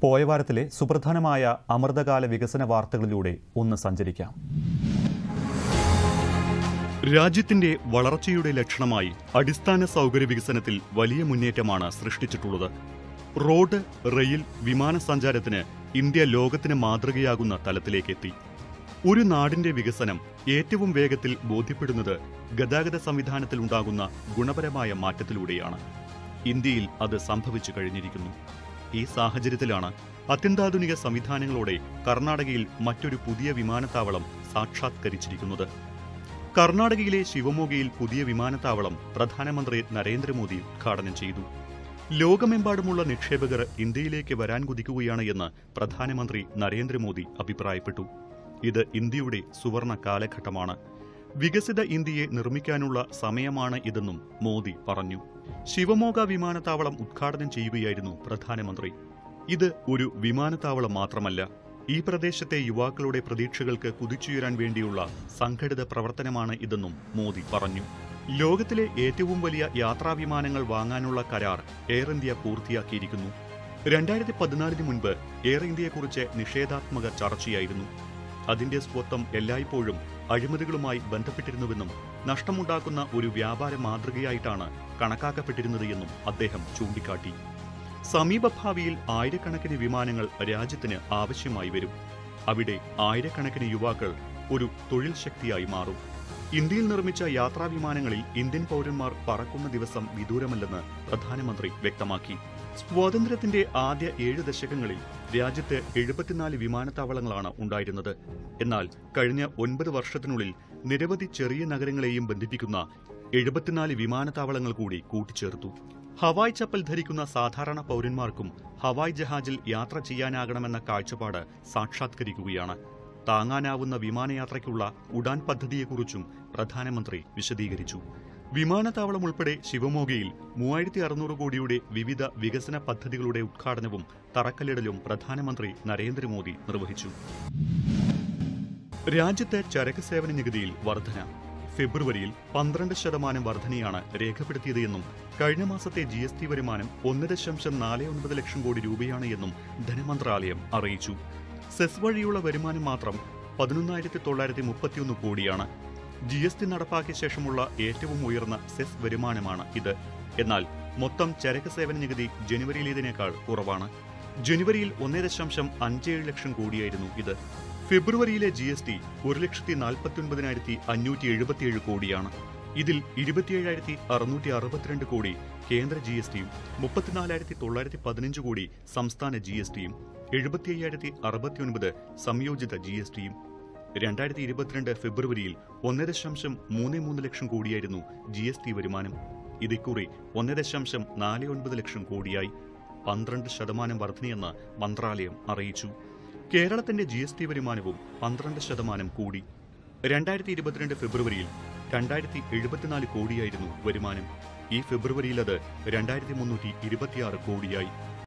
പോയ വാരത്തിലെ സുപ്രധാനമായ അമൃതകാല വികസന വാർത്തകളിലൂടെ ഒന്ന് സഞ്ചരിക്കാം രാജ്യത്തിന്റെ വളർച്ചയുടെ ലക്ഷണമായി അടിസ്ഥാന സൗകര്യ വികസനത്തിൽ വലിയ മുന്നേറ്റമാണ് സൃഷ്ടിച്ചിട്ടുള്ളത് റോഡ് റെയിൽ വിമാന സഞ്ചാരത്തിന് ഇന്ത്യ ലോകത്തിന് മാതൃകയാകുന്ന തലത്തിലേക്കെത്തി ഒരു നാടിന്റെ വികസനം ഏറ്റവും വേഗത്തിൽ ബോധ്യപ്പെടുന്നത് ഗതാഗത സംവിധാനത്തിൽ ഉണ്ടാകുന്ന ഗുണപരമായ മാറ്റത്തിലൂടെയാണ് ഇന്ത്യയിൽ അത് സംഭവിച്ചു കഴിഞ്ഞിരിക്കുന്നു ഈ സാഹചര്യത്തിലാണ് അത്യന്താധുനിക സംവിധാനങ്ങളോടെ കർണാടകയിൽ മറ്റൊരു പുതിയ വിമാനത്താവളം സാക്ഷാത്കരിച്ചിരിക്കുന്നത് കർണാടകയിലെ ശിവമോഗയിൽ പുതിയ വിമാനത്താവളം പ്രധാനമന്ത്രി നരേന്ദ്രമോദി ഉദ്ഘാടനം ചെയ്തു ലോകമെമ്പാടുമുള്ള നിക്ഷേപകർ ഇന്ത്യയിലേക്ക് വരാൻ കുതിക്കുകയാണ് എന്ന് പ്രധാനമന്ത്രി നരേന്ദ്രമോദി അഭിപ്രായപ്പെട്ടു ഇത് ഇന്ത്യയുടെ സുവർണ കാലഘട്ടമാണ് വികസിത ഇന്ത്യയെ നിർമ്മിക്കാനുള്ള സമയമാണ് ഇതെന്നും മോദി പറഞ്ഞു ശിവമോഗ വിമാനത്താവളം ഉദ്ഘാടനം ചെയ്യുകയായിരുന്നു പ്രധാനമന്ത്രി ഇത് ഒരു വിമാനത്താവളം മാത്രമല്ല ഈ പ്രദേശത്തെ യുവാക്കളുടെ പ്രതീക്ഷകൾക്ക് കുതിച്ചുയരാൻ വേണ്ടിയുള്ള സംഘടിത പ്രവർത്തനമാണ് ഇതെന്നും മോദി പറഞ്ഞു ലോകത്തിലെ ഏറ്റവും വലിയ യാത്രാ വിമാനങ്ങൾ വാങ്ങാനുള്ള കരാർ എയർ ഇന്ത്യ പൂർത്തിയാക്കിയിരിക്കുന്നു രണ്ടായിരത്തി പതിനാലിന് മുൻപ് എയർ ഇന്ത്യയെക്കുറിച്ച് നിഷേധാത്മക ചർച്ചയായിരുന്നു അതിന്റെ സ്വത്വം എല്ലായ്പ്പോഴും അഴിമതികളുമായി ബന്ധപ്പെട്ടിരുന്നുവെന്നും നഷ്ടമുണ്ടാക്കുന്ന ഒരു വ്യാപാര മാതൃകയായിട്ടാണ് കണക്കാക്കപ്പെട്ടിരുന്നത് എന്നും അദ്ദേഹം ചൂണ്ടിക്കാട്ടി സമീപഭാവിയിൽ ആയിരക്കണക്കിന് വിമാനങ്ങൾ രാജ്യത്തിന് ആവശ്യമായി വരും അവിടെ ആയിരക്കണക്കിന് യുവാക്കൾ ഒരു തൊഴിൽ ശക്തിയായി മാറും ഇന്ത്യയിൽ നിർമ്മിച്ച യാത്രാ വിമാനങ്ങളിൽ ഇന്ത്യൻ പൗരന്മാർ പറക്കുന്ന ദിവസം വിദൂരമല്ലെന്ന് പ്രധാനമന്ത്രി വ്യക്തമാക്കി സ്വാതന്ത്ര്യത്തിന്റെ ആദ്യ ഏഴ് ദശകങ്ങളിൽ രാജ്യത്ത് എഴുപത്തിനാല് വിമാനത്താവളങ്ങളാണ് ഉണ്ടായിരുന്നത് എന്നാൽ കഴിഞ്ഞ ഒൻപത് വർഷത്തിനുള്ളിൽ നിരവധി ചെറിയ നഗരങ്ങളെയും ബന്ധിപ്പിക്കുന്ന എഴുപത്തിനാല് വിമാനത്താവളങ്ങൾ കൂടി കൂട്ടിച്ചേർത്തു ഹവായ് ചപ്പൽ ധരിക്കുന്ന സാധാരണ പൗരന്മാർക്കും ഹവായ് ജഹാജിൽ യാത്ര ചെയ്യാനാകണമെന്ന കാഴ്ചപ്പാട് സാക്ഷാത്കരിക്കുകയാണ് താങ്ങാനാവുന്ന വിമാനയാത്രയ്ക്കുള്ള ഉഡാൻ പദ്ധതിയെക്കുറിച്ചും പ്രധാനമന്ത്രി വിശദീകരിച്ചു വിമാനത്താവളം ഉൾപ്പെടെ ശിവമോഗയിൽ മൂവായിരത്തി അറുന്നൂറ് കോടിയുടെ വിവിധ വികസന പദ്ധതികളുടെ ഉദ്ഘാടനവും തറക്കല്ലിടലും പ്രധാനമന്ത്രി നരേന്ദ്രമോദി നിർവഹിച്ചു രാജ്യത്തെ ചരക്ക് സേവന നികുതിയിൽ വർധന ഫെബ്രുവരിയിൽ പന്ത്രണ്ട് ശതമാനം വർധനയാണ് രേഖപ്പെടുത്തിയത് എന്നും കഴിഞ്ഞ മാസത്തെ ജി എസ് ടി വരുമാനം ഒന്ന് ദശാംശം നാല് ഒൻപത് ലക്ഷം കോടി രൂപയാണ് എന്നും ധനമന്ത്രാലയം അറിയിച്ചു സെസ് വഴിയുള്ള വരുമാനം മാത്രം പതിനൊന്നായിരത്തി തൊള്ളായിരത്തി മുപ്പത്തിയൊന്ന് കോടിയാണ് ജി എസ് ടി നടപ്പാക്കിയ ശേഷമുള്ള ഏറ്റവും ഉയർന്ന സെസ് വരുമാനമാണ് ഇത് എന്നാൽ മൊത്തം ചരക്ക് സേവന നികുതി ജനുവരിയിലേതിനേക്കാൾ കുറവാണ് ജനുവരിയിൽ ഒന്നേ ദശാംശം അഞ്ചേഴ് ലക്ഷം കോടിയായിരുന്നു ഇത് ഫെബ്രുവരിയിലെ ജി എസ് ടി ഒരു ലക്ഷത്തി നാൽപ്പത്തി ഒൻപതിനായിരത്തി അഞ്ഞൂറ്റി എഴുപത്തിയേഴ് കോടിയാണ് ഇതിൽ ഇരുപത്തിയേഴായിരത്തി അറുന്നൂറ്റി അറുപത്തിരണ്ട് കോടി കേന്ദ്ര ജി എസ് ടിയും മുപ്പത്തിനാലായിരത്തി തൊള്ളായിരത്തി പതിനഞ്ച് കോടി സംസ്ഥാന ജി എസ് ടിയും എഴുപത്തി അയ്യായിരത്തി അറുപത്തിയൊൻപത് സംയോജിത ജി എസ് ടിയും രണ്ടായിരത്തി ഇരുപത്തിരണ്ട് ഫെബ്രുവരിയിൽ ഒന്ന് ദശാംശം മൂന്ന് മൂന്ന് ലക്ഷം കോടിയായിരുന്നു ജി എസ് ടി വരുമാനം ഇത് ഇക്കുറി ഒന്ന് ദശാംശം നാല് ഒൻപത് ലക്ഷം കോടിയായി പന്ത്രണ്ട് ശതമാനം വർധനയെന്ന് മന്ത്രാലയം അറിയിച്ചു കേരളത്തിന്റെ ജി എസ് ടി വരുമാനവും പന്ത്രണ്ട് ശതമാനം കൂടി രണ്ടായിരത്തി ഇരുപത്തിരണ്ട് ഫെബ്രുവരിയിൽ രണ്ടായിരത്തി എഴുപത്തിനാല് കോടിയായിരുന്നു വരുമാനം ഈ ഫെബ്രുവരിയിൽ അത് രണ്ടായിരത്തി മുന്നൂറ്റി ഇരുപത്തിയാറ് കോടിയായി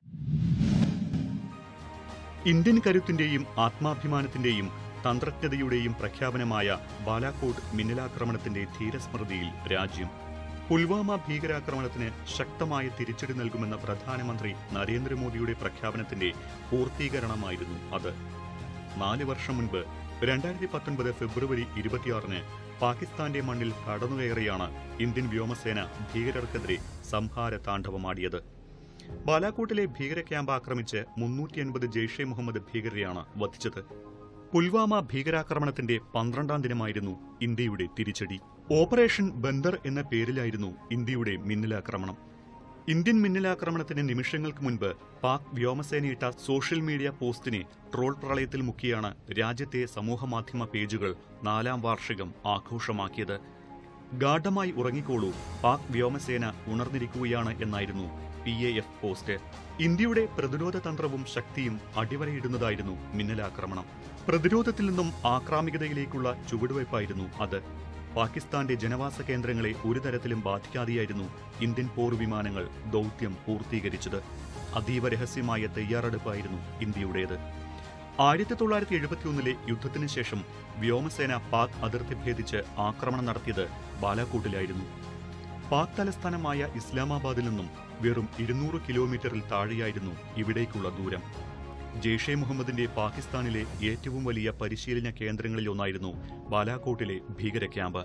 ഇന്ത്യൻ കരുത്തിന്റെയും ആത്മാഭിമാനത്തിന്റെയും തന്ത്രജ്ഞതയുടെയും പ്രഖ്യാപനമായ ബാലാക്കോട്ട് മിന്നലാക്രമണത്തിന്റെ ധീരസ്മൃതിയിൽ രാജ്യം പുൽവാമ ഭീകരാക്രമണത്തിന് ശക്തമായ തിരിച്ചടി നൽകുമെന്ന പ്രധാനമന്ത്രി നരേന്ദ്രമോദിയുടെ പ്രഖ്യാപനത്തിന്റെ പൂർത്തീകരണമായിരുന്നു അത് നാല് വർഷം മുൻപ് രണ്ടായിരത്തി പത്തൊൻപത് ഫെബ്രുവരി ഇരുപത്തിയാറിന് പാകിസ്ഥാന്റെ മണ്ണിൽ കടന്നുകയറിയാണ് ഇന്ത്യൻ വ്യോമസേന ഭീകരർക്കെതിരെ സംഹാര താണ്ഡവമാടിയത് ബാലാക്കോട്ടിലെ ഭീകര ക്യാമ്പ് ആക്രമിച്ച് മുന്നൂറ്റി അൻപത് ജെയ്ഷെ മുഹമ്മദ് ഭീകരരെയാണ് വധിച്ചത് പുൽവാമ ഭീകരാക്രമണത്തിന്റെ പന്ത്രണ്ടാം ദിനമായിരുന്നു ഇന്ത്യയുടെ തിരിച്ചടി ഓപ്പറേഷൻ ബന്ദർ എന്ന പേരിലായിരുന്നു ഇന്ത്യയുടെ മിന്നലാക്രമണം ഇന്ത്യൻ മിന്നലാക്രമണത്തിന് നിമിഷങ്ങൾക്ക് മുൻപ് പാക് വ്യോമസേനയിട്ട സോഷ്യൽ മീഡിയ പോസ്റ്റിനെ ട്രോൾ പ്രളയത്തിൽ മുക്കിയാണ് രാജ്യത്തെ സമൂഹമാധ്യമ പേജുകൾ നാലാം വാർഷികം ആഘോഷമാക്കിയത് ഗാഠമായി ഉറങ്ങിക്കോളൂ പാക് വ്യോമസേന ഉണർന്നിരിക്കുകയാണ് എന്നായിരുന്നു പി എ എഫ് പോസ്റ്റ് ഇന്ത്യയുടെ പ്രതിരോധ തന്ത്രവും ശക്തിയും അടിവരയിടുന്നതായിരുന്നു മിന്നലാക്രമണം പ്രതിരോധത്തിൽ നിന്നും ആക്രാമികതയിലേക്കുള്ള ചുവടുവയ്പായിരുന്നു അത് പാകിസ്ഥാന്റെ ജനവാസ കേന്ദ്രങ്ങളെ ഒരു തരത്തിലും ബാധിക്കാതെയായിരുന്നു ഇന്ത്യൻ പോർ വിമാനങ്ങൾ ദൗത്യം പൂർത്തീകരിച്ചത് അതീവ രഹസ്യമായ തയ്യാറെടുപ്പായിരുന്നു ഇന്ത്യയുടേത് ആയിരത്തി തൊള്ളായിരത്തി എഴുപത്തിയൊന്നിലെ യുദ്ധത്തിന് ശേഷം വ്യോമസേന പാക് അതിർത്തി ഭേദിച്ച് ആക്രമണം നടത്തിയത് ബാലാക്കോട്ടിലായിരുന്നു പാക് തലസ്ഥാനമായ ഇസ്ലാമാബാദിൽ നിന്നും വെറും ഇരുന്നൂറ് കിലോമീറ്ററിൽ താഴെയായിരുന്നു ഇവിടേക്കുള്ള ദൂരം ജെയ്ഷെ മുഹമ്മദിന്റെ പാകിസ്ഥാനിലെ ഏറ്റവും വലിയ പരിശീലന കേന്ദ്രങ്ങളിലൊന്നായിരുന്നു ബാലാക്കോട്ടിലെ ഭീകര ക്യാമ്പ്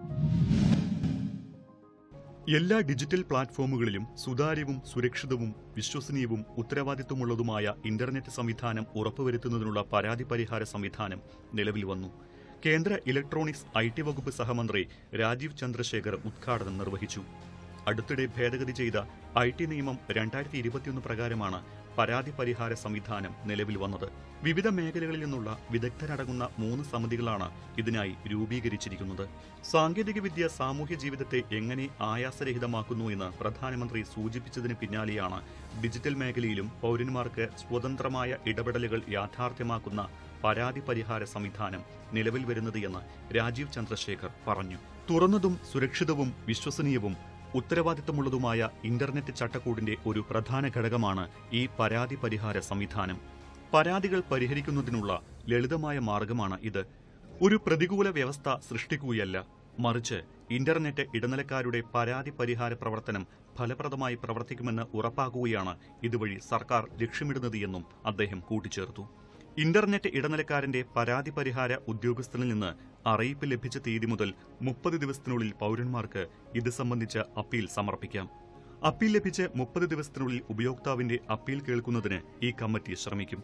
എല്ലാ ഡിജിറ്റൽ പ്ലാറ്റ്ഫോമുകളിലും സുതാര്യവും സുരക്ഷിതവും വിശ്വസനീയവും ഉത്തരവാദിത്വമുള്ളതുമായ ഇന്റർനെറ്റ് സംവിധാനം ഉറപ്പുവരുത്തുന്നതിനുള്ള പരാതി പരിഹാര സംവിധാനം നിലവിൽ വന്നു കേന്ദ്ര ഇലക്ട്രോണിക്സ് ഐ ടി വകുപ്പ് സഹമന്ത്രി രാജീവ് ചന്ദ്രശേഖർ ഉദ്ഘാടനം നിർവഹിച്ചു അടുത്തിടെ ഭേദഗതി ചെയ്ത ഐ ടി നിയമം രണ്ടായിരത്തി ഇരുപത്തിയൊന്ന് പ്രകാരമാണ് പരാതി പരിഹാര സംവിധാനം നിലവിൽ വന്നത് വിവിധ മേഖലകളിൽ നിന്നുള്ള വിദഗ്ധരടങ്ങുന്ന മൂന്ന് സമിതികളാണ് ഇതിനായി രൂപീകരിച്ചിരിക്കുന്നത് സാങ്കേതികവിദ്യ സാമൂഹ്യ ജീവിതത്തെ എങ്ങനെ ആയാസരഹിതമാക്കുന്നു എന്ന് പ്രധാനമന്ത്രി സൂചിപ്പിച്ചതിന് പിന്നാലെയാണ് ഡിജിറ്റൽ മേഖലയിലും പൗരന്മാർക്ക് സ്വതന്ത്രമായ ഇടപെടലുകൾ യാഥാർത്ഥ്യമാക്കുന്ന പരാതി പരിഹാര സംവിധാനം നിലവിൽ വരുന്നത് എന്ന് രാജീവ് ചന്ദ്രശേഖർ പറഞ്ഞു തുറന്നതും സുരക്ഷിതവും വിശ്വസനീയവും ഉത്തരവാദിത്തമുള്ളതുമായ ഇന്റർനെറ്റ് ചട്ടക്കൂടിന്റെ ഒരു പ്രധാന ഘടകമാണ് ഈ പരാതി പരിഹാര സംവിധാനം പരാതികൾ പരിഹരിക്കുന്നതിനുള്ള ലളിതമായ മാർഗമാണ് ഇത് ഒരു പ്രതികൂല വ്യവസ്ഥ സൃഷ്ടിക്കുകയല്ല മറിച്ച് ഇന്റർനെറ്റ് ഇടനിലക്കാരുടെ പരാതി പരിഹാര പ്രവർത്തനം ഫലപ്രദമായി പ്രവർത്തിക്കുമെന്ന് ഉറപ്പാക്കുകയാണ് ഇതുവഴി സർക്കാർ ലക്ഷ്യമിടുന്നത് എന്നും അദ്ദേഹം കൂട്ടിച്ചേർത്തു ഇന്റർനെറ്റ് ഇടനിലക്കാരന്റെ പരാതി പരിഹാര ഉദ്യോഗസ്ഥനിൽ നിന്ന് അറിയിപ്പ് ലഭിച്ച തീയതി മുതൽ മുപ്പത് ദിവസത്തിനുള്ളിൽ പൗരന്മാർക്ക് ഇത് സംബന്ധിച്ച അപ്പീൽ സമർപ്പിക്കാം അപ്പീൽ ലഭിച്ച് മുപ്പത് ദിവസത്തിനുള്ളിൽ ഉപയോക്താവിന്റെ അപ്പീൽ കേൾക്കുന്നതിന് ഈ കമ്മിറ്റി ശ്രമിക്കും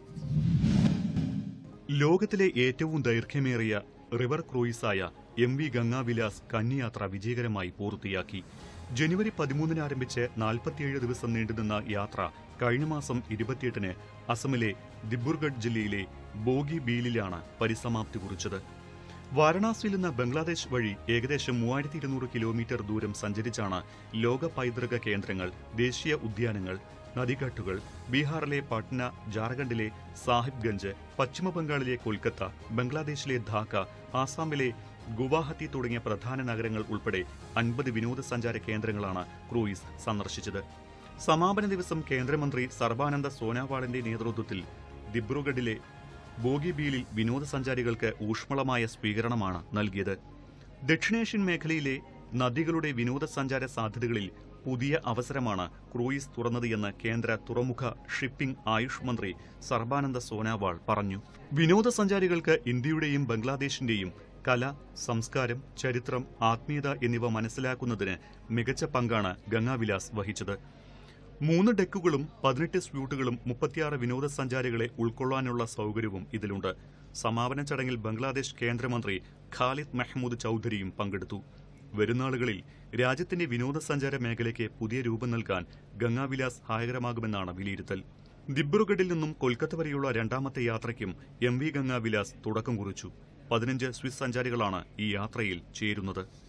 ലോകത്തിലെ ഏറ്റവും ദൈർഘ്യമേറിയ റിവർ ക്രൂയിസായ എം വി ഗംഗാവിലാസ് കന്യാത്ര വിജയകരമായി പൂർത്തിയാക്കി ജനുവരി പതിമൂന്നിന് ആരംഭിച്ച് നാൽപ്പത്തിയേഴ് ദിവസം നീണ്ടുനിന്ന യാത്ര കഴിഞ്ഞ മാസം ഇരുപത്തിയെട്ടിന് അസമിലെ ദിബ്രുഗഡ് ജില്ലയിലെ ബോഗി ബീലിലാണ് പരിസമാപ്തി കുറിച്ചത് വാരണാസിയിൽ നിന്ന് ബംഗ്ലാദേശ് വഴി ഏകദേശം മൂവായിരത്തി ഇരുന്നൂറ് കിലോമീറ്റർ ദൂരം സഞ്ചരിച്ചാണ് ലോക പൈതൃക കേന്ദ്രങ്ങൾ ദേശീയ ഉദ്യാനങ്ങൾ നദിഘട്ടുകൾ ബീഹാറിലെ പട്ന ജാർഖണ്ഡിലെ സാഹിബ്ഗഞ്ച് പശ്ചിമബംഗാളിലെ കൊൽക്കത്ത ബംഗ്ലാദേശിലെ ധാക്ക ആസാമിലെ ഗുവാഹത്തി തുടങ്ങിയ പ്രധാന നഗരങ്ങൾ ഉൾപ്പെടെ അൻപത് വിനോദസഞ്ചാര കേന്ദ്രങ്ങളാണ് ക്രൂയിസ് സന്ദർശിച്ചത് സമാപന ദിവസം കേന്ദ്രമന്ത്രി സർബാനന്ദ സോനാവാളിന്റെ നേതൃത്വത്തിൽ ദിബ്രുഗഡിലെ ബോഗിബീലിൽ വിനോദസഞ്ചാരികൾക്ക് ഊഷ്മളമായ സ്വീകരണമാണ് നൽകിയത് ദക്ഷിണേഷ്യൻ മേഖലയിലെ നദികളുടെ വിനോദസഞ്ചാര സാധ്യതകളിൽ പുതിയ അവസരമാണ് ക്രൂയിസ് തുറന്നത് എന്ന് കേന്ദ്ര തുറമുഖ ഷിപ്പിംഗ് ആയുഷ് മന്ത്രി സർബാനന്ദ സോനാവാൾ പറഞ്ഞു വിനോദസഞ്ചാരികൾക്ക് ഇന്ത്യയുടെയും ബംഗ്ലാദേശിന്റെയും കല സംസ്കാരം ചരിത്രം ആത്മീയത എന്നിവ മനസ്സിലാക്കുന്നതിന് മികച്ച പങ്കാണ് ഗംഗാവിലാസ് വഹിച്ചത് മൂന്ന് ഡെക്കുകളും പതിനെട്ട് സ്യൂട്ടുകളും മുപ്പത്തിയാറ് വിനോദസഞ്ചാരികളെ ഉൾക്കൊള്ളാനുള്ള സൗകര്യവും ഇതിലുണ്ട് സമാപന ചടങ്ങിൽ ബംഗ്ലാദേശ് കേന്ദ്രമന്ത്രി ഖാലിദ് മെഹ്മൂദ് ചൌധരിയും പങ്കെടുത്തു വരുന്നാളുകളിൽ രാജ്യത്തിന്റെ വിനോദസഞ്ചാര മേഖലയ്ക്ക് പുതിയ രൂപം നൽകാൻ ഗംഗാവിലാസ് സഹായകരമാകുമെന്നാണ് വിലയിരുത്തൽ ദിബ്രുഗഡിൽ നിന്നും കൊൽക്കത്ത വരെയുള്ള രണ്ടാമത്തെ യാത്രയ്ക്കും എം വി ഗംഗാവിലാസ് തുടക്കം കുറിച്ചു പതിനഞ്ച് സ്വിസ് സഞ്ചാരികളാണ് ഈ യാത്രയിൽ ചേരുന്നത്